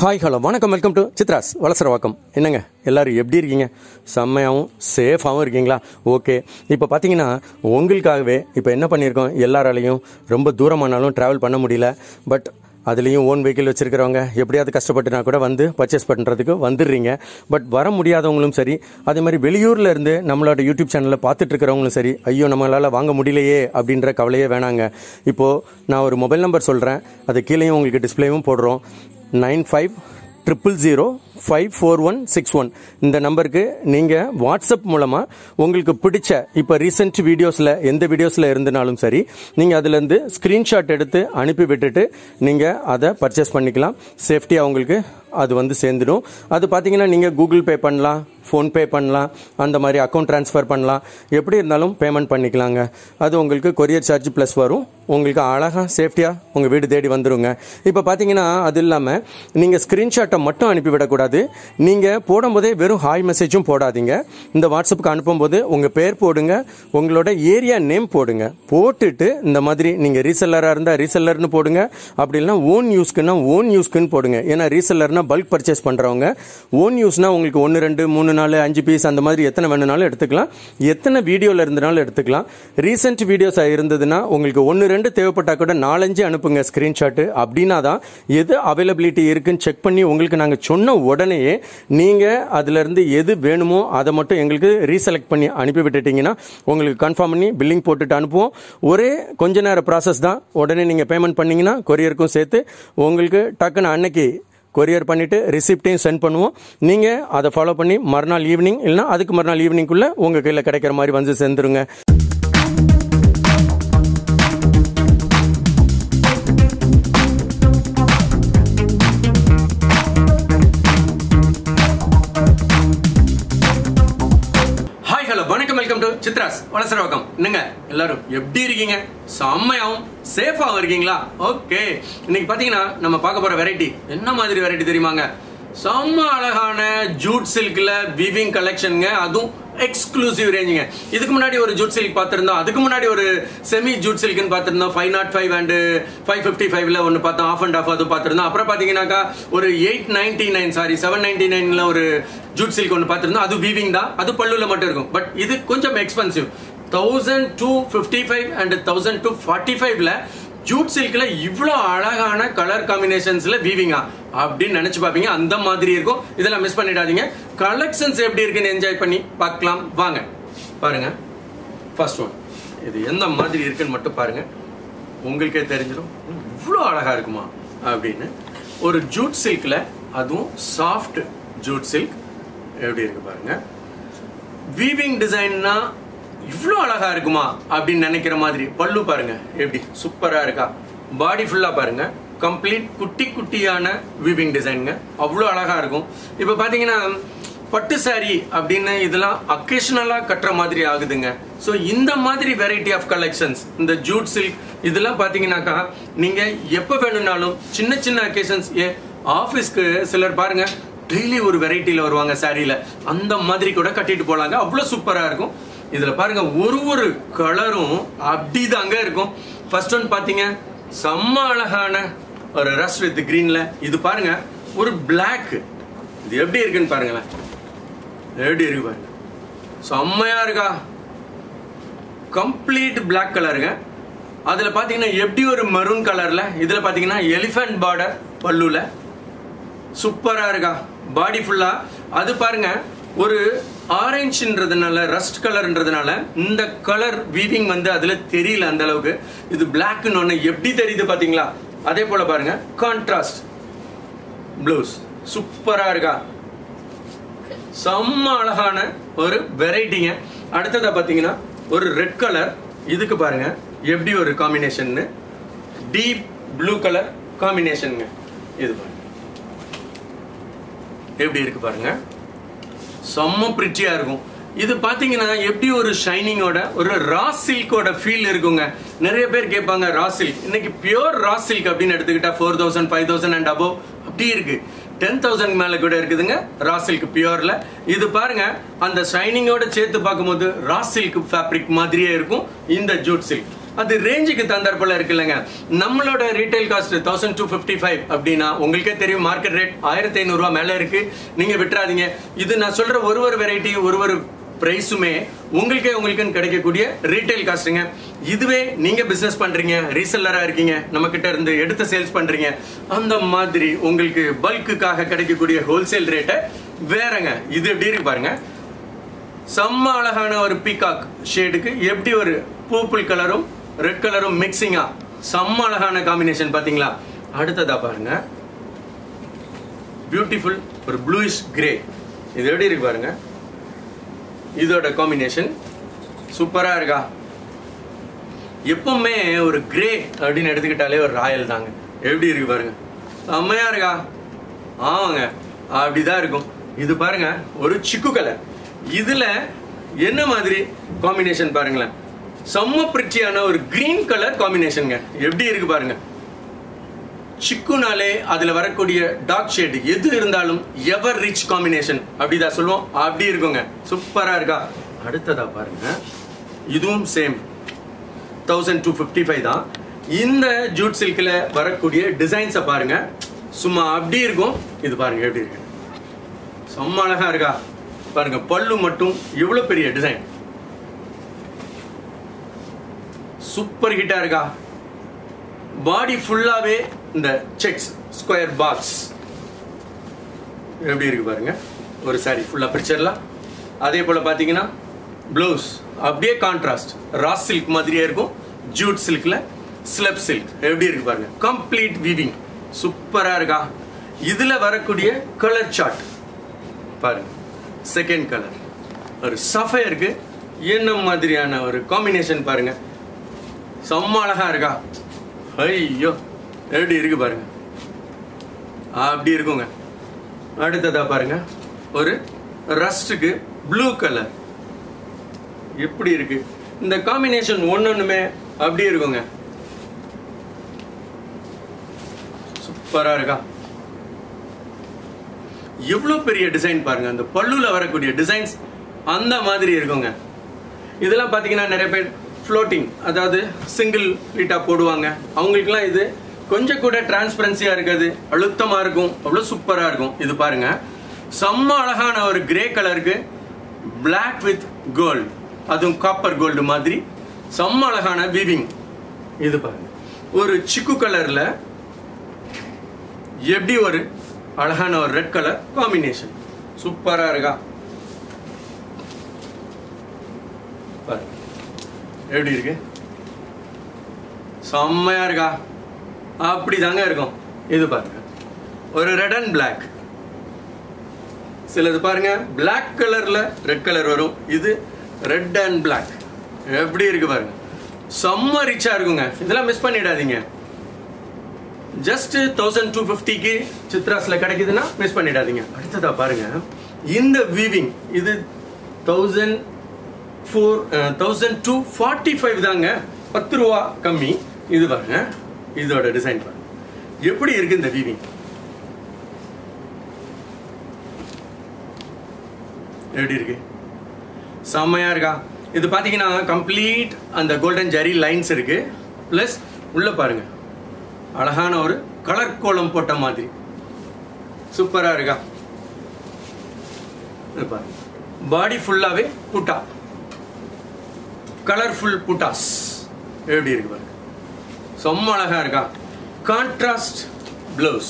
hi hello வணக்கம் welcome to Chitra's Valasaravakkam என்னங்க எல்லாரும் எப்படி இருக்கீங்க செம்மையாகவும் சேஃபாகவும் இருக்கீங்களா ஓகே இப்போ பார்த்தீங்கன்னா உங்களுக்காகவே இப்போ என்ன பண்ணியிருக்கோம் எல்லாராலையும் ரொம்ப தூரமானாலும் ட்ராவல் பண்ண முடியல பட் அதுலேயும் ஓன் வெஹிக்கிள் வச்சிருக்கிறவங்க எப்படியாவது கஷ்டப்பட்டுனா கூட வந்து பர்ச்சேஸ் பண்ணுறதுக்கு வந்துடுறீங்க பட் வர முடியாதவங்களும் சரி அதே மாதிரி வெளியூரில் இருந்து நம்மளோட யூடியூப் சேனலில் பார்த்துட்டு இருக்கிறவங்களும் சரி ஐயோ நம்மளால் வாங்க முடியலையே அப்படின்ற கவலையே வேணாங்க இப்போது நான் ஒரு மொபைல் நம்பர் சொல்கிறேன் அது கீழேயும் உங்களுக்கு டிஸ்பிளேவும் போடுறோம் nine five triple zero five four one six one இந்த நம்பருக்கு நீங்கள் வாட்ஸ்அப் மூலமாக உங்களுக்கு பிடிச்ச இப்போ ரீசெண்ட் வீடியோஸில் எந்த வீடியோஸில் இருந்தனாலும் சரி நீங்கள் அதுலேருந்து ஸ்க்ரீன்ஷாட் எடுத்து அனுப்பி விட்டுட்டு நீங்கள் அதை பர்ச்சேஸ் பண்ணிக்கலாம் சேஃப்டியாக உங்களுக்கு அது வந்து சேர்ந்துடும் அது பார்த்தீங்கன்னா நீங்கள் கூகுள் பே பண்ணலாம் ஃபோன்பே பண்ணலாம் அந்த மாதிரி அக்கௌண்ட் ட்ரான்ஸ்ஃபர் பண்ணலாம் எப்படி இருந்தாலும் பேமெண்ட் பண்ணிக்கலாங்க அது உங்களுக்கு கொரியர் சார்ஜ் ப்ளஸ் வரும் உங்களுக்கு அழகாக சேஃப்டியாக உங்கள் வீடு தேடி வந்துருங்க இப்போ பார்த்தீங்கன்னா அது இல்லாமல் நீங்கள் ஸ்க்ரீன்ஷாட்டை மட்டும் அனுப்பிவிடக்கூடாது நீங்கள் போடும்போதே வெறும் ஹாய் மெசேஜும் போடாதீங்க இந்த வாட்ஸ்அப்புக்கு அனுப்பும்போது உங்கள் பேர் போடுங்க உங்களோட ஏரியா நேம் போடுங்க போட்டுட்டு இந்த மாதிரி நீங்கள் ரீசெல்லராக இருந்தால் ரீசெல்லர்னு போடுங்க அப்படி இல்லைனா ஓன் யூஸ்க்குன்னா ஓன் யூஸ்க்குன்னு போடுங்க ஏன்னா ரீசெல்லர்னா பல்க் பர்ச்சேஸ் பண்ணுறவங்க ஓன் யூஸ்னா உங்களுக்கு ஒன்று ரெண்டு மூணு நாலு அஞ்சு பீஸ் அந்த மாதிரி எத்தனை வேணுனாலும் எடுத்துக்கலாம் எத்தனை வீடியோவில் இருந்தனாலும் எடுத்துக்கலாம் ரீசெண்ட் வீடியோஸ் இருந்ததுன்னா உங்களுக்கு ஒன்று ரெண்டு தேவைப்பட்டா கூட நாலஞ்சு அனுப்புங்க ஸ்க்ரீன்ஷாட்டு அப்படின்னா தான் எது அவைலபிலிட்டி இருக்குன்னு செக் பண்ணி உங்களுக்கு நாங்கள் சொன்ன உடனேயே நீங்கள் அதுலேருந்து எது வேணுமோ அதை மட்டும் எங்களுக்கு ரீசெலக்ட் பண்ணி அனுப்பி விட்டுட்டீங்கன்னா உங்களுக்கு கன்ஃபார்ம் பண்ணி பில்லிங் போட்டுட்டு அனுப்புவோம் ஒரே கொஞ்ச நேர ப்ராசஸ் தான் உடனே நீங்கள் பேமெண்ட் பண்ணீங்கன்னா கொரியருக்கும் சேர்த்து உங்களுக்கு டக்குன்னு அன்னைக்கு கொரியர் பண்ணிவிட்டு ரிசிப்டையும் சென்ட் பண்ணுவோம் நீங்கள் அதை ஃபாலோ பண்ணி மறுநாள் ஈவினிங் இல்லைனா அதுக்கு மறுநாள் ஈவினிங்குள்ளே உங்கள் கையில் கிடைக்கிற மாதிரி வந்து சேர்ந்துருங்க ஹாய் ஹலோ வணக்கம் வெல்கம் டு சித்ராஸ் வளசரவாக்கம் என்னங்க எல்லாரும் எப்படி இருக்கீங்க செம்மையாவும் சேஃபாகவும் இருக்கீங்களா ஓகே இன்னைக்கு பாத்தீங்கன்னா நம்ம பார்க்க போற வெரைட்டி என்ன மாதிரி வெரைட்டி தெரியுமாங்க செம்ம அழகான ஜூட் சில்க்ல வீவிங் கலெக்ஷனுங்க அதுவும் எக்ஸ்க்ளூசிவ் ரேஞ்சுங்க இதுக்கு முன்னாடி ஒரு ஜூட் சில்க் பார்த்திருந்தோம் அதுக்கு முன்னாடி ஒரு செமி ஜூட் சில்க்னு பார்த்திருந்தோம் five nought five and five fifty ஃபைவ்ல ஒன்று பார்த்தோம் ஆஃப் அண்ட் ஆஃப் அது பார்த்திருந்தோம் அப்புறம் பார்த்தீங்கன்னாக்கா ஒரு eight ninety nine sorry seven ninety நைன்ல ஒரு ஜூட் சில்க் ஒன்று பார்த்திருந்தோம் அது வீவிங் தான் அது பல்லுல மட்டும் இருக்கும் பட் இது கொஞ்சம் expensive thousand two fifty five and thousand two forty ஃபைவ்ல ஜூட் சில்க்ல இவ்வளோ அழகான கலர் காம்பினேஷன்ஸ்ல வீவிங்கா அப்படின்னு நினைச்சு பார்ப்பீங்க அந்த மாதிரி இருக்கும் இதெல்லாம் மிஸ் பண்ணிடாதீங்க கலெக்ஷன்ஸ் எப்படி இருக்குன்னு என்ஜாய் பண்ணி பார்க்கலாம் வாங்க பாருங்க ஃபர்ஸ்ட் ஒன் இது எந்த மாதிரி இருக்குன்னு மட்டும் பாருங்க உங்களுக்கே தெரிஞ்சிடும் இவ்வளோ அழகா இருக்குமா அப்படின்னு ஒரு ஜூட் சில்க்ல அதுவும் சாஃப்ட் ஜூட் சில்க் எப்படி இருக்கு பாருங்க வீவிங் டிசைன்னா இவ்வளோ அழகா இருக்குமா அப்படின்னு நினைக்கிற மாதிரி பல்லு பாருங்க எப்படி சூப்பரா இருக்கா பாடி ஃபுல்லா பாருங்க கம்ப்ளீட் குட்டி குட்டியான வீவிங் டிசைனுங்க அவ்வளோ அழகா இருக்கும் இப்போ பார்த்தீங்கன்னா பட்டு சாரி அப்படின்னு இதெல்லாம் அக்கேஷனலாக கட்டுற மாதிரி ஆகுதுங்க ஸோ இந்த மாதிரி வெரைட்டி ஆஃப் கலெக்ஷன்ஸ் இந்த ஜூட் சில்க் இதெல்லாம் பார்த்தீங்கன்னாக்கா நீங்கள் எப்போ வேணும்னாலும் சின்ன சின்ன அக்கேஷன்ஸ் ஏ ஆஃபீஸ்க்கு சிலர் பாருங்க டெய்லி ஒரு வெரைட்டியில் வருவாங்க சாரியில் அந்த மாதிரி கூட கட்டிட்டு போகலாங்க அவ்வளோ சூப்பராக இருக்கும் இதுல பாருங்க ஒரு ஒரு கலரும் அப்படிதாங்க இருக்கும் ஃபர்ஸ்ட் ஒன் பாத்தீங்க செம்ம அழகான ஒரு ரஸ் வித் கிரீன்ல இது பாருங்க ஒரு பிளாக் இது எப்படி இருக்குன்னு பாருங்களேன் எப்படி இருக்கு பாருங்க செம்மையா இருக்கா கம்ப்ளீட் பிளாக் கலருங்க அதுல பாத்தீங்கன்னா எப்படி ஒரு மரூன் கலர்ல இதுல பாத்தீங்கன்னா எலிஃபண்ட் பார்டர் பல்லுல சூப்பரா இருக்கா பாடி ஃபுல்லா அது பாருங்க ஒரு ஆரஞ்சுன்றதுனால ரஸ்ட் கலர்ன்றதுனால இந்த கலர் வீவிங் வந்து அதுல தெரியல அந்த அளவுக்கு இது பிளாக்னு ஒன்று எப்படி தெரியுது பாத்தீங்களா அதே போல பாருங்க கான்ட்ராஸ்ட் ப்ளவுஸ் சூப்பரா இருக்கா செம்ம அழகான ஒரு வெரைட்டிங்க அடுத்ததா பாத்தீங்கன்னா ஒரு ரெட் கலர் இதுக்கு பாருங்க எப்படி ஒரு காம்பினேஷன் டீப் ப்ளூ கலர் காம்பினேஷனுங்க இது பாருங்க எப்படி இருக்கு பாருங்க செம்ம பிரிட்டியா இருக்கும் இது பாத்தீங்கன்னா எப்படி ஒரு ஷைனிங்கோட ஒரு ரா சில்கோட ஃபீல் இருக்குங்க நிறைய பேர் கேட்பாங்க ரா சில்க் இன்னைக்கு பியோர் ரா சில்க் அப்படின்னு எடுத்துக்கிட்டா four thousand five thousand and above அப்படி இருக்கு டென் தௌசண்ட் மேல கூட இருக்குதுங்க ரா சில்க் பியோர்ல இது பாருங்க அந்த ஷைனிங்கோட சேர்த்து பார்க்கும்போது ரா சில்க் ஃபேப்ரிக் மாதிரியே இருக்கும் இந்த ஜூட் சில்க் அது ரேஞ்சுக்கு தந்தாற்போல இருக்குல்லங்க நம்மளோட retail cost thousand two fifty five அப்படின்னா உங்களுக்கே தெரியும் மார்க்கெட் ரேட் ஆயிரத்தி ஐநூறுரூவா மேலே இருக்கு நீங்க விட்டுறாதீங்க இது நான் சொல்ற ஒரு ஒரு வெரைட்டி ஒரு ஒரு பிரைஸுமே உங்களுக்கே உங்களுக்குன்னு கிடைக்கக்கூடிய ரீட்டைல் காஸ்ட்டுங்க இதுவே நீங்க பிசினஸ் பண்றீங்க ரீசெல்லரா இருக்கீங்க நம்ம கிட்ட இருந்து எடுத்து சேல்ஸ் பண்றீங்க அந்த மாதிரி உங்களுக்கு பல்க்குக்காக கிடைக்கக்கூடிய ஹோல்சேல் ரேட்டை வேறங்க இது எப்படி இருக்கு பாருங்க செம்ம அழகான ஒரு பீகாக் ஷேடுக்கு எப்படி ஒரு பர்பிள் கலரும் ரெட் கலரும் மிக்சிங்கா செம்ம அழகான காம்பினேஷன் பாத்தீங்களா அடுத்ததா பாருங்க பியூட்டிஃபுல் ஒரு ப்ளூயிஷ் கிரே இது எப்படி இருக்கு பாருங்க இதோட காம்பினேஷன் சூப்பரா இருக்கா எப்பவுமே ஒரு கிரே அப்படின்னு எடுத்துக்கிட்டாலே ஒரு ராயல் தாங்க எப்படி இருக்கு பாருங்க செம்மையா இருக்கா ஆமாங்க அப்படிதான் இருக்கும் இது பாருங்க ஒரு சிக்கு கலர் இதுல என்ன மாதிரி காம்பினேஷன் பாருங்களேன் செம்ம பிரிச்சியான ஒரு கிரீன் கலர் காம்பினேஷனுங்க எப்படி இருக்கு பாருங்க சிக்குனாலே அதுல வரக்கூடிய டார்க் ஷேடு எது இருந்தாலும் எவர் ரிச் காம்பினேஷன் அப்படிதான் சொல்லுவோம் அப்படி இருக்குங்க சூப்பரா இருக்கா அடுத்ததா பாருங்க இதுவும் same thousand two fifty five தான் இந்த ஜூட் சில்கில் வரக்கூடிய டிசைன்ஸை பாருங்க சும்மா அப்படி இருக்கும் இது பாருங்க எப்படி இருக்கு செம்ம அழகா இருக்கா பாருங்க பல்லு மட்டும் எவ்வளவு பெரிய டிசைன் சூப்பர் ஹிட்டா இருக்கா பாடி ஃபுல்லாவே இந்த செக்ஸ் ஸ்கொயர் பாக்ஸ் எப்படி இருக்கு பாருங்க ஒரு சாரி ஃபுல்லா பிரிச்சிடலாம் அதே போல பாத்தீங்கன்னா ப்ளவுஸ் அப்படியே கான்ட்ராஸ்ட் ராஸ் சில்க் மாதிரியே இருக்கும் ஜூட் சில்க்ல ஸ்லெப் சில்க் எப்படி இருக்கு பாருங்க கம்ப்ளீட் வீவிங் சூப்பரா இருக்கா இதுல வரக்கூடிய கலர் சார்ட் பாருங்க செகண்ட் கலர் ஒரு சஃபயருக்கு என்ன மாதிரியான ஒரு காம்பினேஷன் பாருங்க செம்ம அழகா இருக்கா ஐயோ எப்படி இருக்கு பாருங்க அப்படி இருக்குங்க அடுத்ததா பாருங்க ஒரு ரஸ்டுக்கு ப்ளூ கலர் எப்படி இருக்கு இந்த காம்பினேஷன் ஒன்னொன்னுமே அப்படி இருக்குங்க சூப்பரா இருக்கா எவ்வளவு பெரிய டிசைன் பாருங்க அந்த பல்லுல வரக்கூடிய டிசைன்ஸ் அந்த மாதிரி இருக்குங்க இதெல்லாம் பாத்தீங்கன்னா நிறைய பேர் ஃப்ளோட்டிங் அதாவது சிங்கிள் லீட்டா போடுவாங்க அவங்களுக்குலாம் இது கொஞ்சம் கூட டிரான்ஸ்பரன்சியா இருக்காது அழுத்தமா இருக்கும் அவ்வளவு சூப்பரா இருக்கும் இது பாருங்க செம்ம அழகான ஒரு கிரே கலருக்கு Black வித் கோல்டு அதுவும் காப்பர் கோல்டு மாதிரி செம்ம அழகான வீவிங் இது பாருங்க ஒரு சிக்கு கலர்ல எப்படி ஒரு அழகான ஒரு ரெட் கலர் காம்பினேஷன் சூப்பரா இருக்கா பாருங்க எப்படி இருக்கு செம்மையா இருக்கா அப்படி தாங்க இருக்கும் இது பாருங்க ஒரு ரெட் அண்ட் Black சிலது பாருங்க Black கலர்ல ரெட் கலர் வரும் இது ரெட் அண்ட் Black எப்படி இருக்கு பாருங்க செம்ம ரிச்சா இருக்குங்க இதெல்லாம் மிஸ் பண்ணிடாதீங்க ஜஸ்ட் தௌசண்ட் டூ ஃபிஃப்டிக்கு சித்ராஸ்ல கிடைக்குதுன்னா மிஸ் பண்ணிடாதீங்க அடுத்ததா பாருங்க இந்த வீவிங் இது thousand four thousand two forty five தாங்க பத்து ரூபா கம்மி இது பாருங்க இதோட டிசைன் பாருங்க எப்படி இருக்கு இந்த வீவிங் எப்படி இருக்கு செம்மையா இருக்கா இது பாத்தீங்கன்னா கம்ப்ளீட் அந்த கோல்டன் ஜரி லைன்ஸ் இருக்கு ப்ளஸ் உள்ள பாருங்க அழகான ஒரு கலர் கோலம் போட்ட மாதிரி சூப்பரா இருக்கா இது பாருங்க பாடி ஃபுல்லாவே புட்டா கலர்ஃபுல் புட்டாஸ் எப்படி இருக்கு பாருங்க செம்ம அழகா இருக்கா கான்ட்ராஸ்ட் ப்ளவுஸ்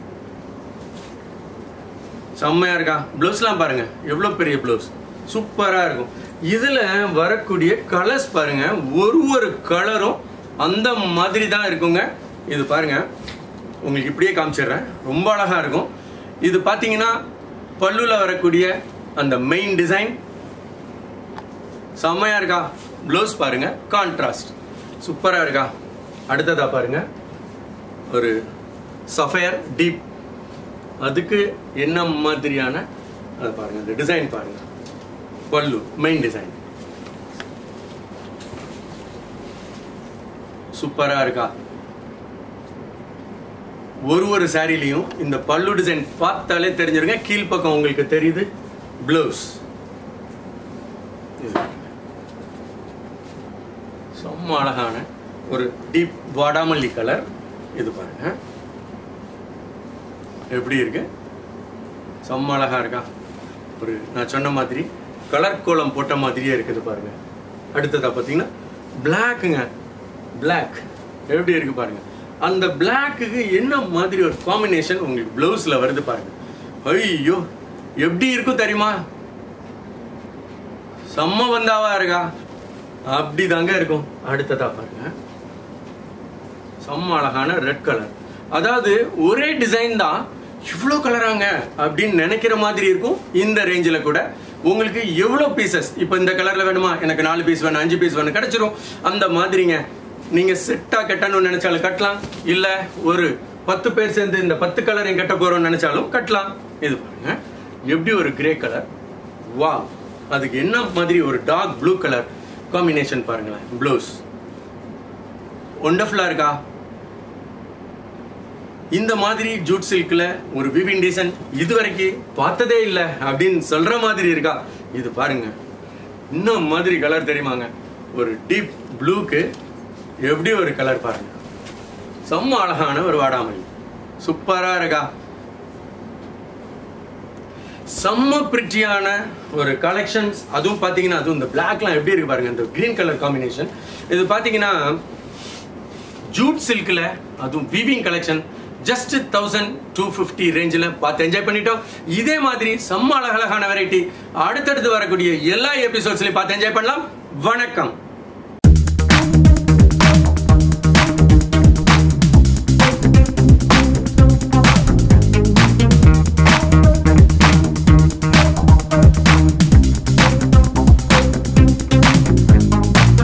செம்மையா இருக்கா ப்ளவுஸ்லாம் பாருங்க எவ்வளோ பெரிய ப்ளவுஸ் சூப்பரா இருக்கும் இதுல வரக்கூடிய கலர்ஸ் பாருங்க ஒரு ஒரு கலரும் அந்த மாதிரி தான் இருக்குங்க இது பாருங்க உங்களுக்கு இப்படியே காமிச்சிடுறேன் ரொம்ப அழகா இருக்கும் இது பாத்தீங்கன்னா பல்லுல வரக்கூடிய அந்த மெயின் டிசைன் செம்மையா இருக்கா ப்ளவுஸ் பாருங்க கான்ட்ராஸ்ட் சூப்பரா இருக்கா அடுத்ததா பாருங்க ஒரு சஃபயர் டீப் அதுக்கு என்ன மாதிரியான அது பாருங்க இந்த டிசைன் பாருங்க பல்லு மெயின் டிசைன் சூப்பரா இருக்கா ஒரு ஒரு சாரிலையும் இந்த பல்லு டிசைன் பார்த்தாலே தெரிஞ்சிருங்க கீழ்ப்பக்கம் உங்களுக்கு தெரியுது பிளவுஸ் செம்ம அழகான ஒரு டீப் வாடாமல்லி கலர் இது பாருங்க எப்படி இருக்கு செம்ம அழகா இருக்கா ஒரு நான் சொன்ன மாதிரி கலர் கோலம் போட்ட மாதிரியே இருக்குது பாருங்க அடுத்ததா பார்த்தீங்கன்னா பிளாக்குங்க பிளாக் எப்படி இருக்கு பாருங்க அந்த பிளாக்குக்கு என்ன மாதிரி ஒரு காம்பினேஷன் உங்களுக்கு பிளவுஸ்ல வருது பாருங்க ஐயோ எப்படி இருக்கும் தெரியுமா செம்ம வந்தாவா இருக்கா அப்படி தாங்க இருக்கும் அடுத்ததா பாருங்க செம்ம அழகான ரெட் கலர் அதாவது ஒரே டிசைன் தான் இவ்வளோ கலராங்க அப்படின்னு நினைக்கிற மாதிரி இருக்கும் இந்த ரேஞ்சில் கூட உங்களுக்கு எவ்வளோ பீசஸ் இப்போ இந்த கலரில் வேணுமா எனக்கு நாலு பீஸ் வேணும் அஞ்சு பீஸ் வேணும் கிடைச்சிரும் அந்த மாதிரிங்க நீங்கள் செட்டாக கட்டணும்னு நினைச்சாலும் கட்டலாம் இல்லை ஒரு பத்து பேர் சேர்ந்து இந்த பத்து கலரையும் கட்ட போகிறோம்னு நினைச்சாலும் கட்டலாம் இது பாருங்க எப்படி ஒரு கிரே கலர் வா அதுக்கு என்ன மாதிரி ஒரு டார்க் ப்ளூ கலர் காம்பினேஷன் பாருங்களேன் ப்ளவுஸ் ஒண்டர்ஃபுல்லாக இருக்கா இந்த மாதிரி ஜூட் சில்க்ல ஒரு விவிங் டிசைன் இதுவரைக்கும் பார்த்ததே இல்லை அப்படின்னு சொல்ற மாதிரி இருக்கா இது பாருங்க இன்னும் மாதிரி கலர் தெரியுமாங்க ஒரு டீப் ப்ளூக்கு எப்படி ஒரு கலர் பாருங்க செம்ம அழகான ஒரு வாடாமல்லி சூப்பரா இருக்கா செம்ம பிரிட்டியான ஒரு கலெக்ஷன்ஸ் அதுவும் பார்த்தீங்கன்னா அதுவும் இந்த பிளாக்லாம் எப்படி இருக்கு பாருங்க இந்த கிரீன் கலர் காம்பினேஷன் இது பார்த்தீங்கன்னா ஜூட் சில்க்ல அதுவும் weaving collection just thousand two fifty ரேஞ்சில் பார்த்து என்ஜாய் பண்ணிட்டோம் இதே மாதிரி செம்ம அழகழகான வெரைட்டி அடுத்தடுத்து வரக்கூடிய எல்லா எபிசோட்ஸ்லையும் பார்த்து என்ஜாய் பண்ணலாம் வணக்கம்